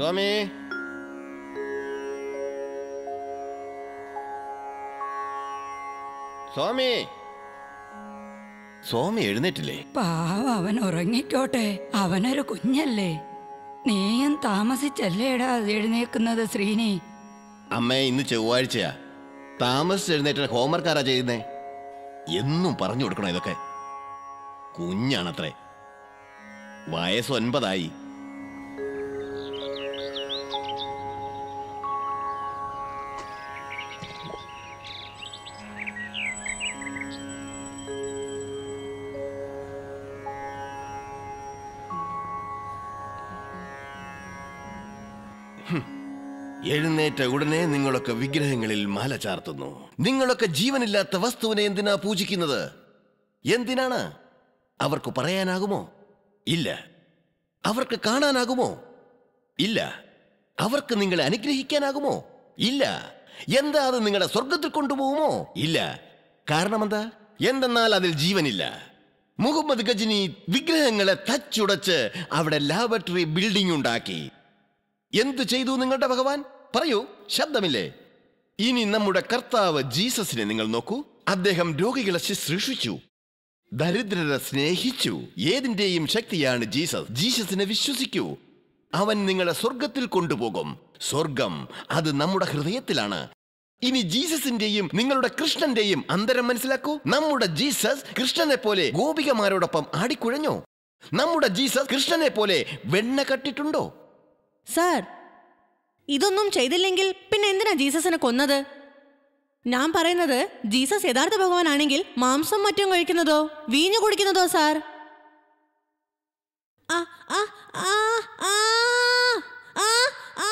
സ്വാമി സ്വാമി സ്വാമി എഴുന്നേറ്റില്ലേ പാവ അവൻ ഉറങ്ങിക്കോട്ടെ അവനൊരു കുഞ്ഞല്ലേ നീയും താമസിച്ചല്ലേടാ എഴുന്നേക്കുന്നത് ശ്രീനി അമ്മേ ഇന്ന് ചൊവ്വാഴ്ചയാ താമസിച്ച് എഴുന്നേറ്റ് ഹോംവർക്ക് ആരാ ചെയ്യുന്നേ എന്നും പറഞ്ഞു കൊടുക്കണം ഇതൊക്കെ കുഞ്ഞാണത്രേ വയസ്സ് ഒൻപതായി എഴുന്നേറ്റ ഉടനെ നിങ്ങളൊക്കെ വിഗ്രഹങ്ങളിൽ മാല ചാർത്തുന്നു നിങ്ങളൊക്കെ ജീവനില്ലാത്ത വസ്തുവിനെ എന്തിനാ പൂജിക്കുന്നത് എന്തിനാണ് അവർക്ക് പറയാനാകുമോ ഇല്ല അവർക്ക് കാണാനാകുമോ ഇല്ല അവർക്ക് നിങ്ങളെ അനുഗ്രഹിക്കാനാകുമോ ഇല്ല എന്താ അത് നിങ്ങളെ സ്വർഗത്തിൽ കൊണ്ടുപോകുമോ ഇല്ല കാരണം എന്താ എന്തെന്നാൽ അതിൽ ജീവനില്ല മുഹമ്മദ് ഗജനി വിഗ്രഹങ്ങളെ തച്ചുടച്ച് അവിടെ ലാബറട്ടറി ബിൽഡിംഗ് ഉണ്ടാക്കി എന്തു ചെയ്തു നിങ്ങളുടെ ഭഗവാൻ പറയൂ ശബ്ദമില്ലേ ഇനി നമ്മുടെ കർത്താവ് ജീസസിനെ നിങ്ങൾ നോക്കൂ അദ്ദേഹം രോഗികളെ ശുശ്രൂഷിച്ചു ദരിദ്രരെ സ്നേഹിച്ചു ഏതിന്റെയും ശക്തിയാണ് ജീസസ് ജീസസിനെ വിശ്വസിക്കൂ അവൻ നിങ്ങളെ സ്വർഗത്തിൽ കൊണ്ടുപോകും സ്വർഗം അത് നമ്മുടെ ഹൃദയത്തിലാണ് ഇനി ജീസസിന്റെയും നിങ്ങളുടെ കൃഷ്ണന്റെയും അന്തരം മനസ്സിലാക്കൂ നമ്മുടെ ജീസസ് കൃഷ്ണനെ പോലെ ഗോപികമാരോടൊപ്പം ആടിക്കുഴഞ്ഞോ നമ്മുടെ ജീസസ് കൃഷ്ണനെ പോലെ വെണ്ണ കട്ടിട്ടുണ്ടോ സാർ ഇതൊന്നും ചെയ്തില്ലെങ്കിൽ പിന്നെ എന്തിനാ ജീസസിനെ കൊന്നത് ഞാൻ പറയുന്നത് ജീസസ് യഥാർത്ഥ ഭഗവാനാണെങ്കിൽ മാംസം മറ്റും കഴിക്കുന്നതോ വീഞ്ഞു കുടിക്കുന്നതോ സാർ ആ, ആ, ആ, ആ, ആ, ആ.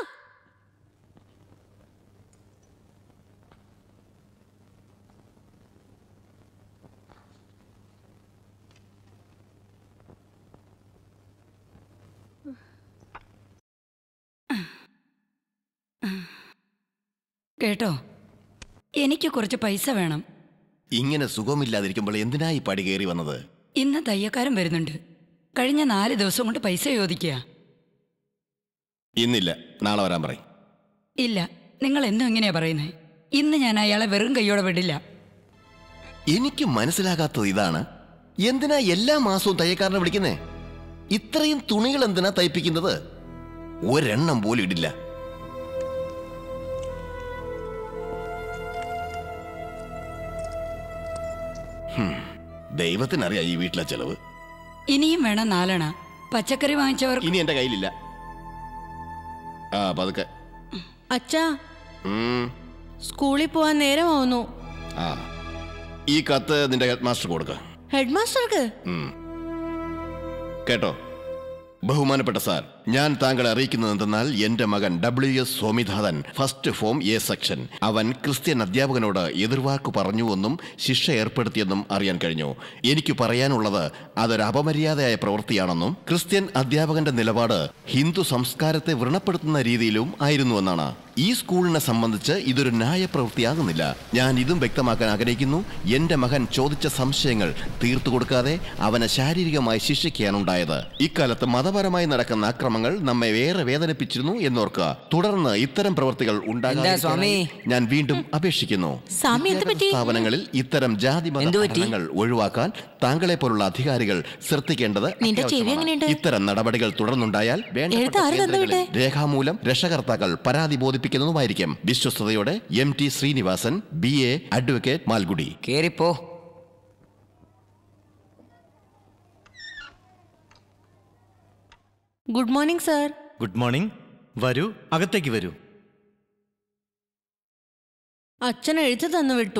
കേട്ടോ എനിക്ക് കുറച്ച് പൈസ വേണം ഇങ്ങനെ സുഖമില്ലാതിരിക്കുമ്പോൾ എന്തിനാ ഈ പടി കയറി വന്നത് ഇന്ന് തയ്യക്കാരൻ വരുന്നുണ്ട് കഴിഞ്ഞ നാല് ദിവസം കൊണ്ട് പൈസ ചോദിക്കുക ഇന്നില്ല നാളെ വരാൻ പറയും ഇല്ല നിങ്ങൾ എന്നും ഇങ്ങനെയാ പറയുന്നത് ഇന്ന് ഞാൻ അയാളെ വെറും കൈയോടെ വിടില്ല എനിക്ക് മനസ്സിലാകാത്തത് ഇതാണ് എന്തിനാ എല്ലാ മാസവും തയ്യക്കാരനെ വിളിക്കുന്നേ ഇത്രയും തുണികൾ എന്തിനാ തയ്പ്പിക്കുന്നത് ഒരെണ്ണം പോലും ഇടില്ല ഹും, ദൈവത്തിനറിയാം ഈ വീട്ടിലെ ചെലവ് ഇനിയും വേണം നാലെണ്ണ പച്ചക്കറി വാങ്ങിച്ചവർ ഇനി എന്റെ കയ്യിലില്ല ആ പതുക്കെ അച്ഛാ ഉം, സ്കൂളിൽ പോവാൻ നേരമാവുന്നു ആ ഈ കത്ത് നിന്റെ ഹെഡ് മാസ്റ്റർ കൊടുക്ക ഹെഡ് മാസ്റ്റർക്ക് ഉം. കേട്ടോ ബഹുമാനപ്പെട്ട സാർ ഞാൻ താങ്കളെ അറിയിക്കുന്നത് എന്തെന്നാൽ എന്റെ മകൻ W S Swaminathan first form A section അവൻ ക്രിസ്ത്യൻ അധ്യാപകനോട് എതിർവാക്ക് പറഞ്ഞുവെന്നും ശിക്ഷ ഏർപ്പെടുത്തിയെന്നും അറിയാൻ കഴിഞ്ഞു എനിക്ക് പറയാനുള്ളത് അതൊരു അപമര്യാദയായ പ്രവൃത്തിയാണെന്നും ക്രിസ്ത്യൻ അധ്യാപകന്റെ നിലപാട് ഹിന്ദു സംസ്കാരത്തെ വ്രണപ്പെടുത്തുന്ന രീതിയിലും ആയിരുന്നുവെന്നാണ് ഈ സ്കൂളിനെ സംബന്ധിച്ച് ഇതൊരു ന്യായപ്രവൃത്തിയാകുന്നില്ല ഞാൻ ഇതും വ്യക്തമാക്കാൻ ആഗ്രഹിക്കുന്നു എന്റെ മകൻ ചോദിച്ച സംശയങ്ങൾ തീർത്തു കൊടുക്കാതെ അവനെ ശാരീരികമായി ശിക്ഷിക്കാനുണ്ടായത് ഇക്കാലത്ത് മതപരമായി നടക്കുന്ന അക്രമങ്ങൾ നമ്മെ ഏറെ വേദനിപ്പിച്ചിരുന്നു എന്നോർക്കുക തുടർന്ന് ഇത്തരം പ്രവൃത്തികൾ ഉണ്ടാകാതിരിക്കാനായി ഞാൻ വീണ്ടും അപേക്ഷിക്കുന്നു സ്വാമി, എന്ത് പറ്റി? സ്ഥാപനങ്ങളിൽ ഇത്തരം ജാതി മത പഠനങ്ങൾ ഒഴിവാക്കാൻ താങ്കളെ പോലുള്ള അധികാരികൾ ശ്രദ്ധിക്കേണ്ടത് നിന്റെ ചെവി അത്യാവശ്യമാണ്. എങ്ങനെയുണ്ട്? ഇത്തരം നടപടികൾ തുടർന്നുണ്ടായാൽ വേണ്ടപ്പെട്ട എഴുത്ത് ആര് കേന്ദ്രങ്ങളിൽ തന്നുവിട്ടെ? രേഖാമൂലം രക്ഷകർത്താക്കൾ പരാതി ബോധിപ്പിക്കുന്നതുമായിരിക്കും വിശ്വസ്തയോടെ M T Srinivasan B A advocate Malgudi കേറിപ്പോ good morning sir good morning വരൂ അകത്തേക്ക് വരൂ അച്ഛൻ എഴുത്ത് തന്നു വിട്ടു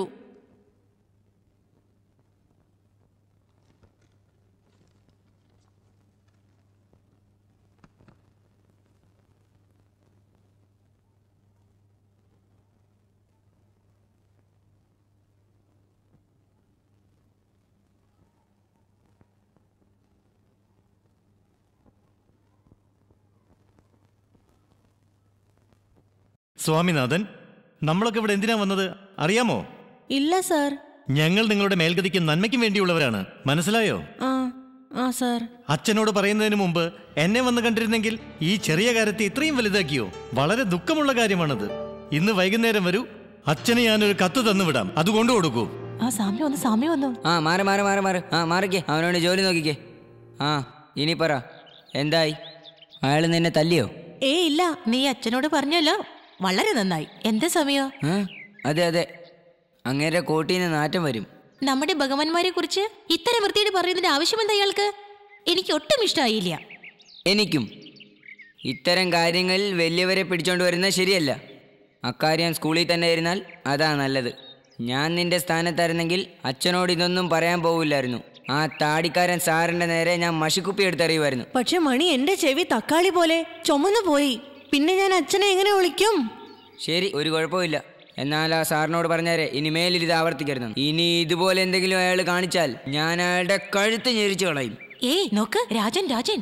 സ്വാമിനാഥൻ നമ്മളൊക്കെ ഇവിടെ എന്തിനാ വന്നത് അറിയാമോ ഇല്ല സാർ ഞങ്ങൾ നിങ്ങളുടെ മേൽഗതിക്ക് നന്മയ്ക്കും വേണ്ടിയുള്ളവരാണ് മനസ്സിലായോ ആ ആ സാർ അച്ഛനോട് പറയുന്നതിന് മുമ്പ് എന്നെ വന്ന് കണ്ടിരുന്നെങ്കിൽ ഈ ചെറിയ കാര്യത്തെ ഇത്രയും വലുതാക്കിയോ വളരെ ദുഃഖമുള്ള കാര്യമാണത് ഇന്ന് വൈകുന്നേരം വരൂ അച്ഛന് ഞാനൊരു കത്ത് തന്നു വിടാം അത് കൊണ്ടു കൊടുക്കൂ ആ സാമ്യ വന്നു സാമ്യ വന്നു ആ മാറി മാറി മാറി മാറി ആ മാറിക്കേ അവനോട് ജോലി നോക്കിക്കേ ആ ഇനി പറ എന്തായി അയാൾ നിന്നെ തല്ലിയോ ഏ ഇല്ല നീ അച്ഛനോട് പറഞ്ഞല്ലോ വളരെ നന്നായി എന്താ സമയോ ആ അതെ അതെ അങ്ങേരെ കോട്ടീന്ന് നാറ്റം വരും നമ്മുടെ ഭഗവാന്മാരെ കുറിച്ച് ഇത്തരം വൃത്തിയോട് പറയുന്നതിന്റെ ആവശ്യമെന്താ അയാൾക്ക് എനിക്ക് ഒട്ടും ഇഷ്ടമായില്ല എനിക്കും ഇത്തരം കാര്യങ്ങളിൽ വലിയവരെ പിടിച്ചോണ്ട് വരുന്നത് ശരിയല്ല അക്കാര്യം സ്കൂളിൽ തന്നെ ഇരുന്നാൽ അതാ നല്ലത് ഞാൻ നിന്റെ സ്ഥാനത്തായിരുന്നെങ്കിൽ അച്ഛനോട് ഇതൊന്നും പറയാൻ പോവില്ലായിരുന്നു ആ താടിക്കാരൻ സാറിന്റെ നേരെ ഞാൻ മഷിക്കുപ്പി എടുത്തെറിയുമായിരുന്നു പക്ഷെ മണി എന്റെ ചെവി തക്കാളി പോലെ ചുമന്നു പോയി പിന്നെ ഞാൻ അച്ഛനെ എങ്ങനെ വിളിക്കും ശരി ഒരു കുഴപ്പമില്ല എന്നാൽ ആ സാറിനോട് പറഞ്ഞേരെ ഇനിമേൽ ഇത് ആവർത്തിക്കരുത് ഇനി ഇതുപോലെ എന്തെങ്കിലും അയാൾ കാണിച്ചാൽ ഞാൻ അയാളുടെ കഴുത്ത് ഞെരിച്ചു കളയും ഏയ് നോക്ക് രാജൻ രാജൻ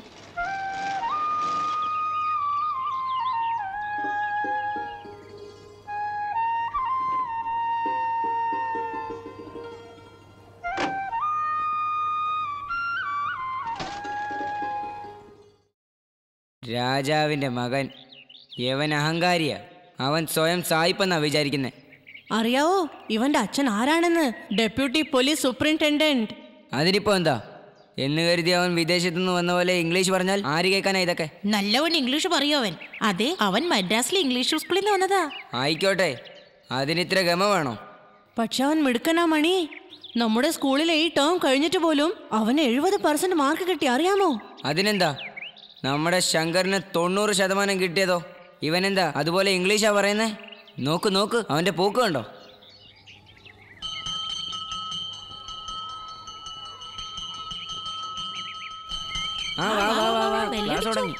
രാജാവിന്റെ മകൻ യവൻ അഹങ്കാരിയാ അവൻ സ്വയം സായിപ്പെന്നാ വിചാരിക്കുന്നത് അറിയാവോ ഇവന്റെ അച്ഛൻ ആരാണെന്ന് ഡെപ്യൂട്ടി പോലീസ് സൂപ്രിൻറ്റൻഡന്റ് അതിനിപ്പോ എന്താ എന്ന് കരുതി അവൻ വിദേശത്തു നിന്ന് വന്ന പോലെ ഇംഗ്ലീഷ് പറഞ്ഞാൽ ആര് കേൾക്കാനാ ഇതൊക്കെ നല്ലവണ്ണം ഇംഗ്ലീഷ് പറയോ അവൻ അതെ അവൻ മദ്രാസിലെ ഇംഗ്ലീഷ് സ്കൂളിൽ നിന്ന് വന്നതാ ആയിക്കോട്ടെ അതിനിത്ര ഗമ വേണോ പക്ഷെ അവൻ മിടുക്കനാ മണി നമ്മുടെ സ്കൂളിലെ ഈ ടേം കഴിഞ്ഞിട്ട് പോലും അവന് എഴുപത് പെർസെന്റ് മാർക്ക് കിട്ടി അറിയാമോ അതിനെന്താ നമ്മുടെ ശങ്കറിന് തൊണ്ണൂറ് ശതമാനം കിട്ടിയതോ ഇവനെന്താ അതുപോലെ ഇംഗ്ലീഷാ പറയുന്നേ നോക്ക് നോക്ക് അവന്റെ പോക്ക് കണ്ടോ ആ വാ വാ വാ വാ ക്ലാസ് തുടങ്ങി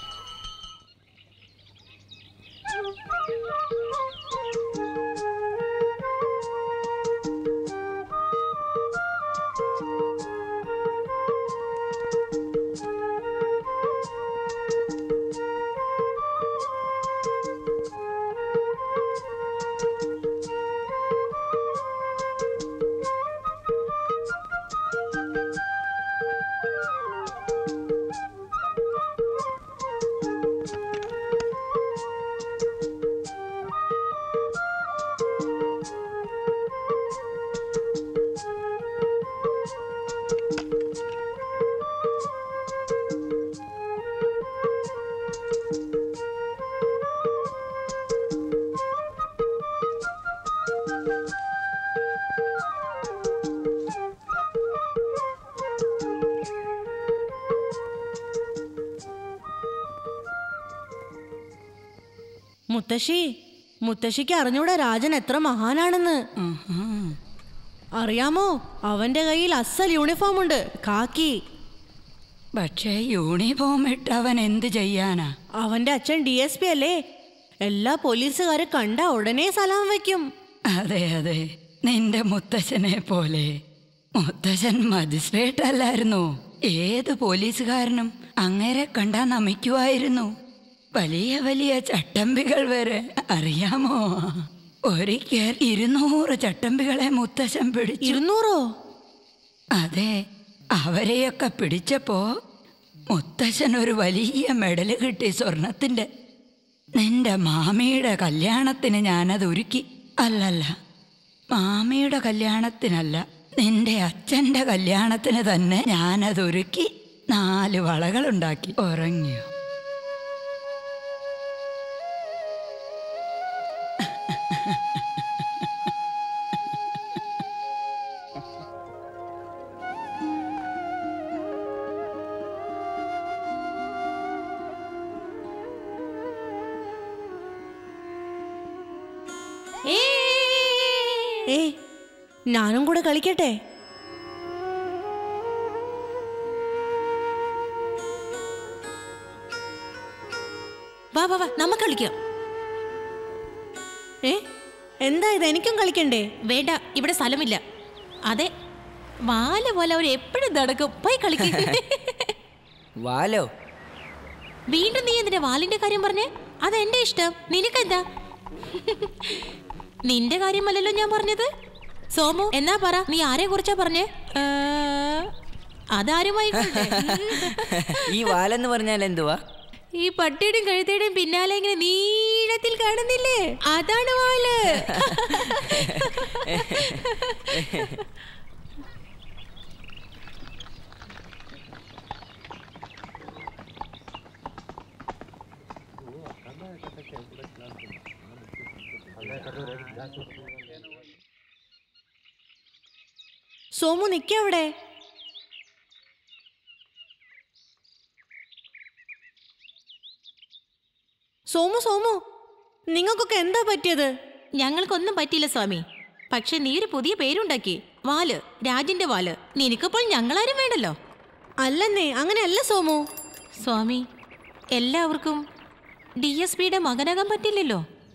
മുത്തശ്ശി മുത്തശ്ശിക്ക് അറിഞ്ഞൂടെ രാജൻ എത്ര മഹാനാണെന്ന് അറിയാമോ അവന്റെ കയ്യിൽ അസൽ യൂണിഫോം ഉണ്ട് കാക്കി പക്ഷേ യൂണിഫോം ഇട്ട് അവൻ എന്ത് ചെയ്യാനാ അവന്റെ അച്ഛൻ ഡി എസ് പി അല്ലേ എല്ലാ പോലീസുകാരെ കണ്ട ഉടനെ സലാം വയ്ക്കും അതെ അതെ നിന്റെ മുത്തച്ഛനെ പോലെ മുത്തച്ഛൻ മജിസ്ട്രേറ്റ് അല്ലായിരുന്നു ഏത് പോലീസുകാരനും അങ്ങേരെ കണ്ടാ നമിക്കുമായിരുന്നു വലിയ വലിയ ചട്ടമ്പികൾ വരെ അറിയാമോ ഒരിക്കൽ ഇരുന്നൂറ് ചട്ടമ്പികളെ മുത്തച്ഛൻ പിടിച്ചു ഇരുന്നൂറോ അതെ അവരെയൊക്കെ പിടിച്ചപ്പോ മുത്തശ്ശൻ ഒരു വലിയ മെഡല് കിട്ടി സ്വർണത്തിന്റെ നിന്റെ മാമിയുടെ കല്യാണത്തിന് ഞാനത് ഒരുക്കി അല്ലല്ല മാമിയുടെ കല്യാണത്തിനല്ല നിന്റെ അച്ഛന്റെ കല്യാണത്തിന് തന്നെ ഞാനത് ഒരുക്കി നാല് വളകളുണ്ടാക്കി ഉറങ്ങിയോ ഏ ഞാനും കൂടെ കളിക്കട്ടെ വാ വാ വാ നമുക്ക് കളിക്കാം ഏ എന്താ ഇത് എനിക്കും കളിക്കണ്ടേ വേണ്ട ഇവിടെ സ്ഥലമില്ല അതെ വാല പോലെ അവർ എപ്പോഴും നടക്കും പോയി കളിക്കും വാലോ വീണ്ടും നീ എന്തിനാ വാലിന്റെ കാര്യം പറഞ്ഞേ അത് എന്റെ ഇഷ്ടം നിനക്കെന്താ നിന്റെ കാര്യമല്ലല്ലോ ഞാൻ പറഞ്ഞത് സോമു എന്നാ പറ നീ ആരെ കുറിച്ചാ പറഞ്ഞേ ഏ, അതാരുമായിക്കോട്ടെ ഈ വാലെന്ന് പറഞ്ഞാൽ എന്തുവാ ഈ പട്ടിയുടെയും കഴുതയുടെയും പിന്നാലെ ഇങ്ങനെ നീളത്തിൽ കാണുന്നില്ലേ അതാണ് വാല് സോമു നിക്കവിടെ സോമു സോമു നിങ്ങൾക്കൊക്കെ എന്താ പറ്റിയത് ഞങ്ങൾക്കൊന്നും പറ്റിയില്ല സ്വാമി പക്ഷെ നീ ഒരു പുതിയ പേരുണ്ടാക്കി വാല് രാജിന്റെ വാല് നിനക്കിപ്പോൾ ഞങ്ങളാരും വേണ്ടല്ലോ അല്ലെന്നേ അങ്ങനെയല്ല സോമു സ്വാമി എല്ലാവർക്കും ഡി എസ് പിയുടെ മകനാകാൻ പറ്റില്ലല്ലോ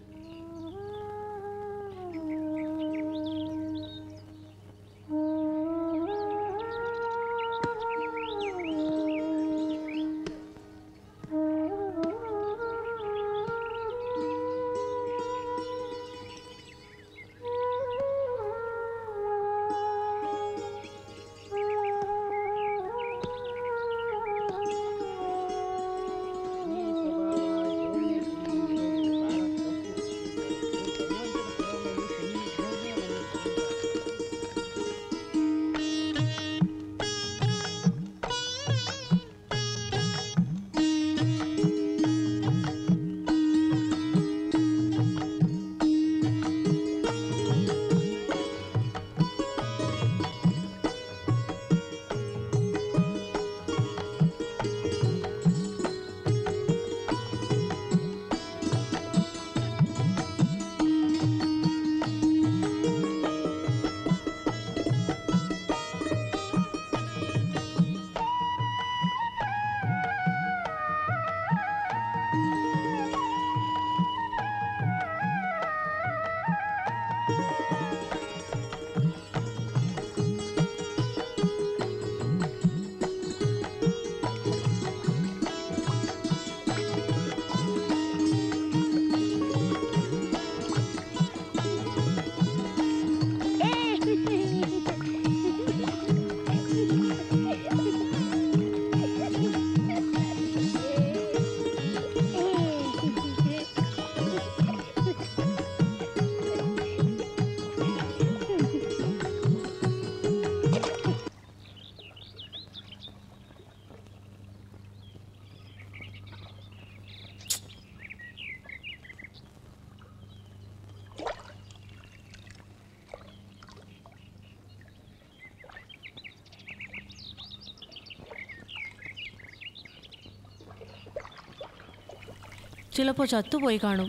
ചിലപ്പോ ചത്തുപോയി കാണും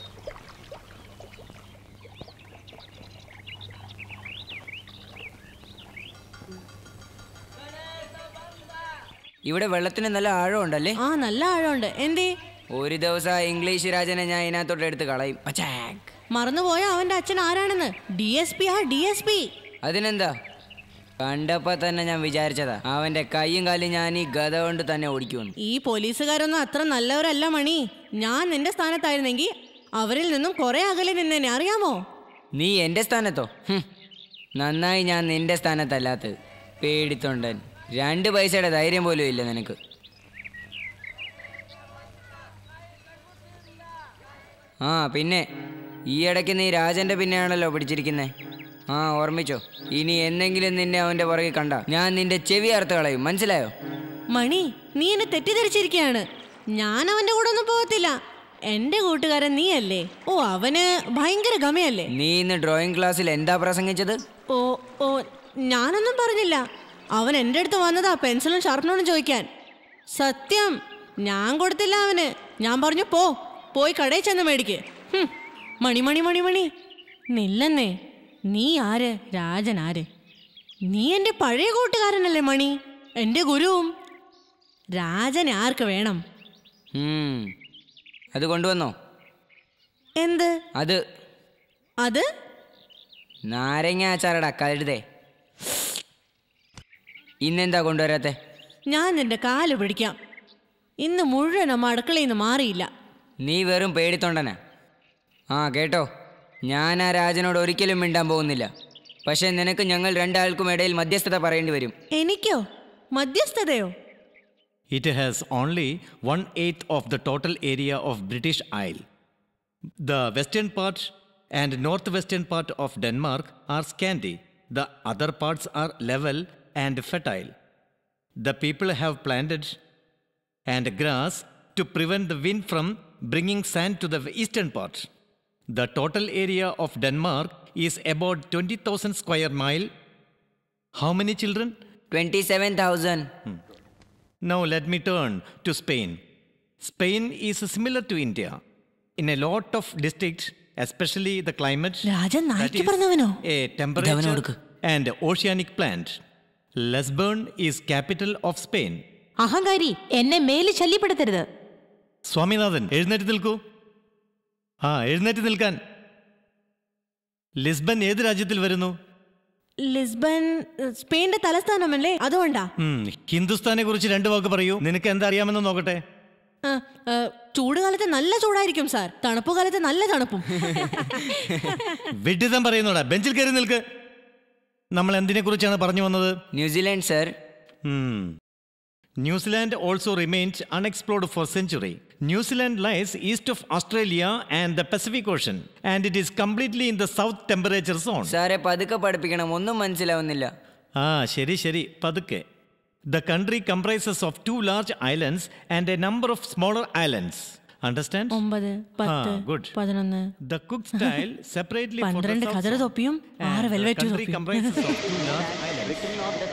ഇവിടെ വെള്ളത്തിന് നല്ല ആഴമുണ്ടല്ലേ ആ നല്ല ആഴമുണ്ട് എന്തേ ഒരു ദിവസം ആ ഇംഗ്ലീഷ് രാജനെ ഞാൻ ഇതിനകത്തോട്ട് എടുത്ത് കളയും പച്ചാക്ക്. മറന്നുപോയ അവന്റെ അച്ഛൻ ആരാണെന്ന് ഡി എസ് പി ആ ഡി എസ് പി അതിനെന്താ കണ്ടപ്പോ തന്നെ ഞാൻ വിചാരിച്ചതാ അവന്റെ കൈയും കാലും ഞാൻ ഈ ഗത കൊണ്ട് തന്നെ ഓടിക്കുമെന്ന് ഈ പോലീസുകാരൊന്നും അത്ര നല്ലവരല്ല മണി ഞാൻ നിന്റെ സ്ഥാനത്തായിരുന്നെങ്കിൽ അവരിൽ നിന്നും കുറെ അകലെ നിന്നെ അറിയാമോ നീ എന്റെ സ്ഥാനത്തോ ഹും. നന്നായി ഞാൻ നിന്റെ സ്ഥാനത്തല്ലാത്തത് പേടിത്തൊണ്ടൻ രണ്ട് പൈസയുടെ ധൈര്യം പോലും ഇല്ല നിനക്ക് ആ പിന്നെ ഈ ഇടയ്ക്ക് നീ രാജന്റെ പിന്നെയാണല്ലോ പിടിച്ചിരിക്കുന്നേ ആ ഓർമ്മിച്ചോ ഇനി എന്തെങ്കിലും നിന്നെ അവന്റെ പുറകെ കണ്ട ഞാൻ നിന്റെ ചെവി അറുത്ത് കളയും മനസ്സിലായോ മണി നീ എന്നെ തെറ്റിദ്ധരിച്ചിരിക്കുകയാണ് ഞാൻ അവന്റെ കൂടെ ഒന്നും പോകത്തില്ല എന്റെ കൂട്ടുകാരൻ നീയല്ലേ ഓ അവന് ഭയങ്കര ഗമയല്ലേ നീ ഇന്ന് ഡ്രോയിങ് ക്ലാസ്സിൽ എന്താ പ്രസംഗിച്ചത് ഓ ഓ ഞാനൊന്നും പറഞ്ഞില്ല അവൻ എൻ്റെ അടുത്ത് വന്നതാ പെൻസിലും ഷാർപ്പനോടും ചോദിക്കാൻ സത്യം ഞാൻ കൊടുത്തില്ല അവന് ഞാൻ പറഞ്ഞു പോ പോയി കടയിൽ ചെന്ന് മേടിക്ക് ഹും, മണി മണി മണി മണി നില്ലെന്നേ നീ ആര് രാജൻ ആര് നീ എൻ്റെ പഴയ കൂട്ടുകാരനല്ലേ മണി എൻ്റെ ഗുരുവും രാജൻ ആർക്ക് വേണം ഉം. അത് കൊണ്ടുവന്നോ എന്ത് അത് അത് നാരങ്ങ അച്ചാറടാ കഴുതേ ഇന്നെന്താ കൊണ്ടുവരാത്തെ ഞാൻ നിന്റെ കാല് പിടിക്കാം ഇന്ന് മുഴുവൻ അമ്മ അടുക്കളയിൽ നിന്ന് മാറിയില്ല നീ വെറും പേടിത്തൊണ്ടനാ ആ കേട്ടോ ഞാൻ ആ രാജനോട് ഒരിക്കലും മിണ്ടാൻ പോകുന്നില്ല പക്ഷെ നിനക്ക് ഞങ്ങൾ രണ്ടാൾക്കും ഇടയിൽ മധ്യസ്ഥത പറയേണ്ടി വരും എനിക്കോ മധ്യസ്ഥതയോ It has only one eighth of the total area of British Isle. The western part and northwestern part of Denmark are scanty. The other parts are level and fertile. The people have planted and grass to prevent the wind from bringing sand to the eastern part. The total area of Denmark is about 20,000 square mile. How many children? Twenty seven thousand Now let me turn to Spain. Spain is similar to India in a lot of districts, especially the climate. Rajan that Naik is പറഞ്ഞവനോ a temperature and oceanic plant. Lisbon is capital of Spain. അഹങ്കാരി എന്നെ മേല് ശല്യപ്പെടുത്തരുത് സ്വാമിനാഥൻ എഴുന്നേറ്റ് നിൽക്കൂ ആ എഴുന്നേറ്റ് നിൽക്കാൻ ലിസ്ബൻ ഏത് രാജ്യത്തിൽ വരുന്നു ലിസ്ബൺ ഏഹ്, സ്പെയിന്റെ തലസ്ഥാനമല്ലേ അതുകൊണ്ടാ ഉം, ഹിന്ദുസ്ഥാനെ കുറിച്ച് രണ്ട് വാക്ക് പറയൂ നിനക്ക് എന്താ അറിയാമെന്ന് നോക്കട്ടെ ആ, ഏ, ചൂടുകാലത്ത് നല്ല ചൂടായിരിക്കും സാർ തണുപ്പ് കാലത്ത് നല്ല തണുപ്പും വിഡിതം പറയുന്നോടാ ബെഞ്ചിൽ കയറി നിൽക്ക് നമ്മൾ എന്തിനെ കുറിച്ചാണ് പറഞ്ഞു വന്നത് New Zealand sir Hmm. New Zealand also remains unexplored for century. New Zealand lies east of Australia and the Pacific Ocean, and it is completely in the south temperature zone. സാറെ പതുക്കെ പഠിപ്പിക്കണം ഒന്നും മനസ്സിലാവുന്നില്ല ആ ശരി ശരി പതുക്കെ The country comprises of two large islands and a number of smaller islands. Understand? ഒമ്പത് പത്ത് Ah, good. പതിനൊന്ന് The cook style separately for the പന്ത്രണ്ട് south ഖദർ zone. തൊപ്പിയും And ആറ് the വെൽവെറ്റ് country തൊപ്പിയും comprises of two large islands.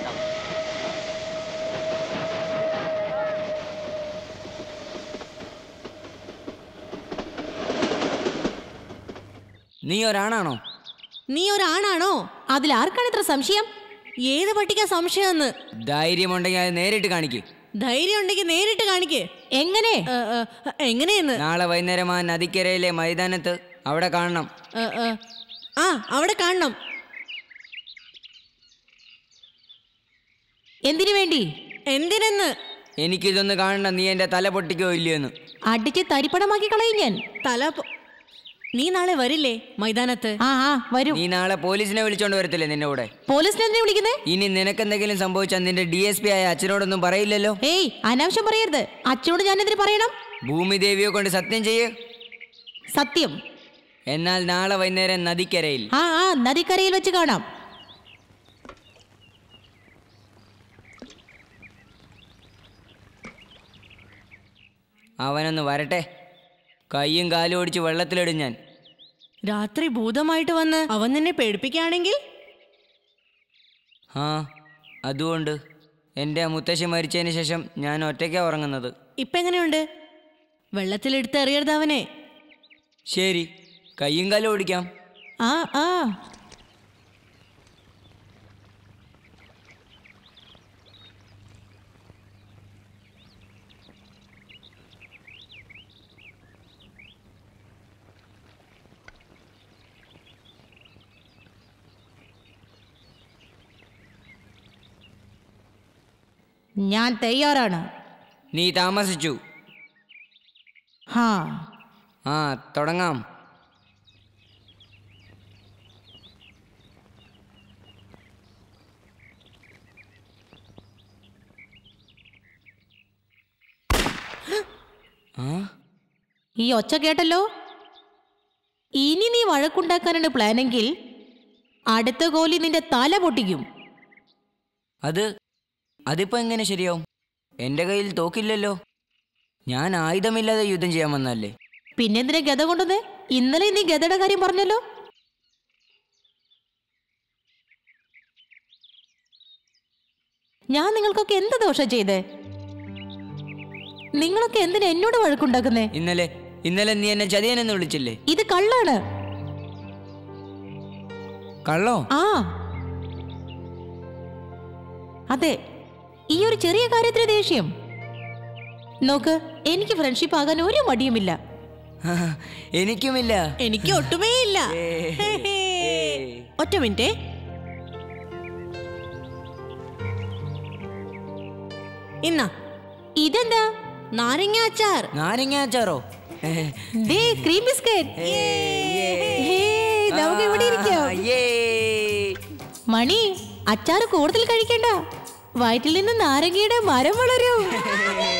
നീ ഒരാണാണോ നീ ഒരാണാണോ അതിൽ ആർക്കാണ് ഇത്ര സംശയം ഏത് പട്ടിക്കാ സംശയമെന്ന് ധൈര്യമുണ്ടെങ്കിൽ അത് നേരിട്ട് കാണിക്ക് ധൈര്യം ഉണ്ടെങ്കിൽ നേരിട്ട് കാണിക്കേ എങ്ങനെ ഏ, ഏ, എങ്ങനെയെന്ന് നാളെ വൈകുന്നേരം ആ നദിക്കരയിലെ മൈതാനത്ത് അവിടെ കാണണം ഏ, ഏ, ആ അവിടെ കാണണം എന്തിനു വേണ്ടി എന്തിനെന്ന് എനിക്കിതൊന്ന് കാണണം നീ എൻ്റെ തല പൊട്ടിക്കോ ഇല്ലയോന്ന് അടിച്ച് തരിപ്പണമാക്കി കളയും ഞാൻ തല പൊ- നീ നാളെ വരില്ലേ മൈതാനത്ത് ആ ആ വരും നീ നാളെ പോലീസിനെ വിളിച്ചോണ്ട് വരത്തില്ലേ നിന്റെ കൂടെ പോലീസിനെ എന്തിനാ വിളിക്കുന്നേ ഇനി നിനക്കെന്തെങ്കിലും സംഭവിച്ചാൽ നിന്റെ ഡി എസ് പി ആയ അച്ഛനോടൊന്നും പറയില്ലല്ലോ ഏയ് അനാവശ്യം പറയരുത് അച്ഛനോട് ഞാൻ എന്തിനു പറയണം ഭൂമിദേവിയെ കൊണ്ട് സത്യം ചെയ്യ് സത്യം എന്നാൽ നാളെ വൈകുന്നേരം നദിക്കരയിൽ ആ ആ നദിക്കരയിൽ വെച്ച് കാണാം അവനൊന്ന് വരട്ടെ കൈയും കാലും ഓടിച്ച് വെള്ളത്തിലിടും ഞാൻ രാത്രി ഭൂതമായിട്ട് വന്ന് അവൻ നിന്നെ പേടിപ്പിക്കുകയാണെങ്കിൽ ആ അതുകൊണ്ട് എൻ്റെ മുത്തശ്ശി മരിച്ചതിന് ശേഷം ഞാൻ ഒറ്റയ്ക്കാണ് ഉറങ്ങുന്നത് ഇപ്പൊ എങ്ങനെയുണ്ട് വെള്ളത്തിലെടുത്ത് എറിയരുത് അവനെ ശരി കൈയും കാലും ഓടിക്കാം ആ ആ ഞാൻ തയ്യാറാണ് നീ താമസിച്ചു ഹാ ആ തുടങ്ങാം ഈ ഒച്ച കേട്ടല്ലോ ഇനി നീ വഴക്കുണ്ടാക്കാനാണ് പ്ലാനെങ്കിൽ അടുത്ത ഗോലി നിന്റെ തല പൊട്ടിക്കും അത് അതിപ്പോ എങ്ങനെ ശരിയാവും എൻ്റെ കയ്യിൽ തോക്കില്ലല്ലോ ഞാൻ ആയുധമില്ലാതെ യുദ്ധം ചെയ്യാൻ വന്നല്ലേ പിന്നെന്തിനാ ഗത കൊണ്ടുവന്നേ ഇന്നലെ നീ ഗതയുടെ കാര്യം പറഞ്ഞല്ലോ ഞാൻ നിങ്ങൾക്കൊക്കെ എന്ത് ദോഷം ചെയ്തേ നിങ്ങളൊക്കെ എന്തിനാ എന്നോട് വഴക്കുണ്ടാക്കുന്നേ ഇന്നലെ ഇന്നലെ നീ എന്നെ ചതിയനെന്ന് വിളിച്ചില്ലേ ഇത് കള്ളാണ് കള്ളോ ആ അതെ ഈ ഒരു ചെറിയ കാര്യത്തിന് ദേഷ്യം നോക്ക് എനിക്ക് ഫ്രണ്ട്ഷിപ്പ് ആകാൻ ഒരു മടിയുമില്ല എനിക്കുമില്ല എനിക്ക് ഒട്ടുമേ ഇല്ല ഒറ്റ മിനിറ്റേ ഇന്നാ ഇതെന്താ നാരങ്ങ അച്ചാർ നാരങ്ങ അച്ചാറോ ദേ ക്രീം ബിസ്ക്കറ്റ് നമുക്ക് ഇവിടെ ഇരിക്കാം യേ. മണി അച്ചാറ് കൂടുതൽ കഴിക്കണ്ട വയറ്റിൽ നിന്ന് നാരങ്ങയുടെ മരം വളരും